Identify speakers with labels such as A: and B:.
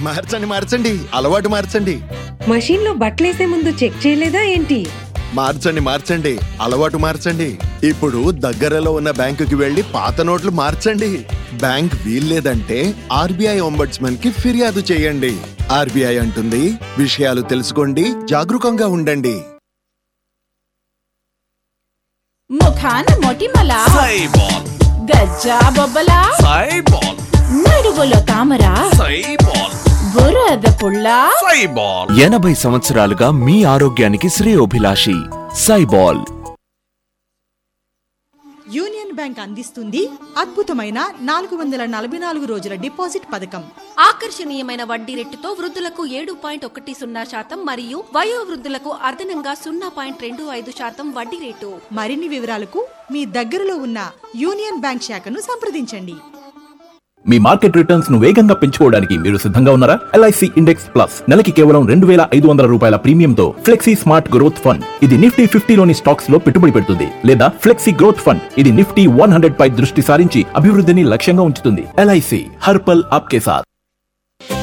A: మార్చండి మార్చండి అలవాటు మార్చండి
B: మషీన్లో బట్టలేసే ముందు చెక్ చేయలేదా ఏంటి
A: మార్చండి మార్చండి అలవాటు మార్చండి ఇప్పుడు దగ్గరలో ఉన్న బ్యాంకుకి వెళ్లి పాత నోట్లు మార్చండి బ్యాంక్ వీల్లేదంటే ఆర్బీఐ ఒంబడ్స్మన్ కి ఫిర్యాదు చేయండి ఆర్బీఐ అంటుంది విషయాలు తెలుసుకోండి జాగరూకంగా ఉండండి
C: ముఖాన మొటిమల
D: సైబాల్
C: గజ్జా బొబ్బల
D: సైబాల్
C: నడుగులో తామర
D: సైబాల్
C: బురద పుల్ల
D: సైబాల్
E: ఎనభై సంవత్సరాలుగా మీ ఆరోగ్యానికి శ్రేయోభిలాషి సైబాల్
F: యూనియన్ బ్యాంక్ అందిస్తుంది అద్భుతమైన నాలుగు వందల నలభై నాలుగు రోజుల డిపాజిట్ పథకం
G: ఆకర్షణీయమైన వడ్డీ రేటుతో వృద్ధులకు ఏడు పాయింట్ ఒకటి సున్నా శాతం మరియు వయో వృద్ధులకు అదనంగా సున్నా పాయింట్ రెండు ఐదు శాతం వడ్డీ రేటు
F: మరిన్ని వివరాలకు మీ దగ్గరలో ఉన్న యూనియన్ బ్యాంక్ శాఖను సంప్రదించండి
H: మీ మార్కెట్ రిటర్న్స్ ను వేగంగా పెంచుకోవడానికి మీరు సిద్ధంగా ఉన్నారా ఎల్ఐసి ఇండెక్స్ ప్లస్ నెలకి కేవలం రెండు వేల ఐదు వందల రూపాయల ప్రీమియంతో ఫ్లెక్సీ స్మార్ట్ గ్రోత్ ఫండ్ ఇది నిఫ్టీ ఫిఫ్టీలోని స్టాక్స్ లో పెట్టుబడి పెడుతుంది లేదా ఫ్లెక్సీ గ్రోత్ ఫండ్ ఇది నిఫ్టీ వన్ హండ్రెడ్ పై దృష్టి సారించి అభివృద్ధిని లక్ష్యంగా ఉంచుతుంది ఎల్ఐసి హర్పల్ ఆప్కే సాత్